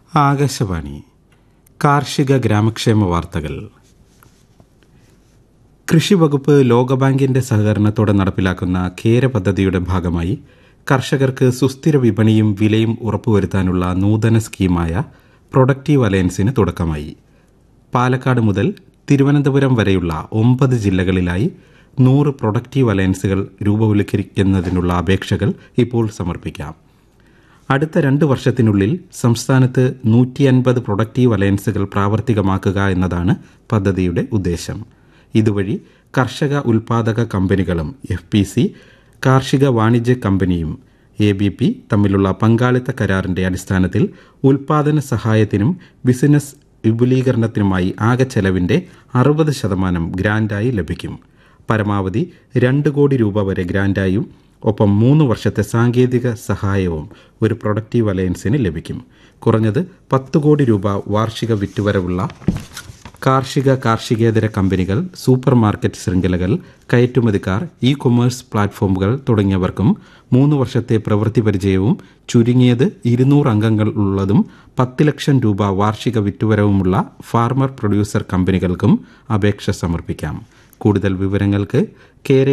ആകാശവാണി കാർഷിക ഗ്രാമക്ഷേമ വാർത്തകൾ കൃഷി വകുപ്പ് ലോകബാങ്കിന്റെ സഹകരണത്തോടെ നടപ്പിലാക്കുന്ന ഖേര പദ്ധതിയുടെ ഭാഗമായി കർഷകർക്ക് സുസ്ഥിര വിപണിയും വിലയും ഉറപ്പുവരുത്താനുള്ള നൂതന സ്കീമായ പ്രൊഡക്റ്റീവ് അലയൻസിന് തുടക്കമായി പാലക്കാട് മുതൽ തിരുവനന്തപുരം വരെയുള്ള ഒമ്പത് ജില്ലകളിലായി നൂറ് പ്രൊഡക്റ്റീവ് അലയൻസുകൾ രൂപവൽക്കരിക്കുന്നതിനുള്ള അപേക്ഷകൾ ഇപ്പോൾ സമർപ്പിക്കാം അടുത്ത രണ്ട് വർഷത്തിനുള്ളിൽ സംസ്ഥാനത്ത് നൂറ്റി അൻപത് പ്രൊഡക്റ്റീവ് അലയൻസുകൾ പ്രാവർത്തികമാക്കുക എന്നതാണ് പദ്ധതിയുടെ ഉദ്ദേശം ഇതുവഴി കർഷക ഉൽപാദക കമ്പനികളും എഫ് പി സി കാർഷിക വാണിജ്യ കമ്പനിയും എ ബി പി തമ്മിലുള്ള പങ്കാളിത്ത കരാറിന്റെ അടിസ്ഥാനത്തിൽ ഉൽപാദന സഹായത്തിനും ബിസിനസ് വിപുലീകരണത്തിനുമായി ആകെ ചെലവിന്റെ അറുപത് ശതമാനം ഗ്രാന്റായി ലഭിക്കും പരമാവധി രണ്ട് കോടി രൂപ വരെ ഗ്രാന്റായും ഒപ്പം മൂന്ന് വർഷത്തെ സാങ്കേതിക സഹായവും ഒരു പ്രൊഡക്റ്റീവ് അലയൻസിന് ലഭിക്കും കുറഞ്ഞത് പത്ത് കോടി രൂപ വാർഷിക വിറ്റുവരവുള്ള കാർഷിക കാർഷികേതര കമ്പനികൾ സൂപ്പർ മാർക്കറ്റ് ശൃംഖലകൾ കയറ്റുമതിക്കാർ ഇ കൊമേഴ്സ് പ്ലാറ്റ്ഫോമുകൾ തുടങ്ങിയവർക്കും മൂന്ന് വർഷത്തെ പ്രവൃത്തി പരിചയവും ചുരുങ്ങിയത് ഇരുന്നൂറ് അംഗങ്ങൾ ഉള്ളതും പത്ത് ലക്ഷം രൂപ വാർഷിക വിറ്റുവരവുമുള്ള ഫാർമർ പ്രൊഡ്യൂസർ കമ്പനികൾക്കും അപേക്ഷ സമർപ്പിക്കാം കൂടുതൽ വിവരങ്ങൾക്ക് കേര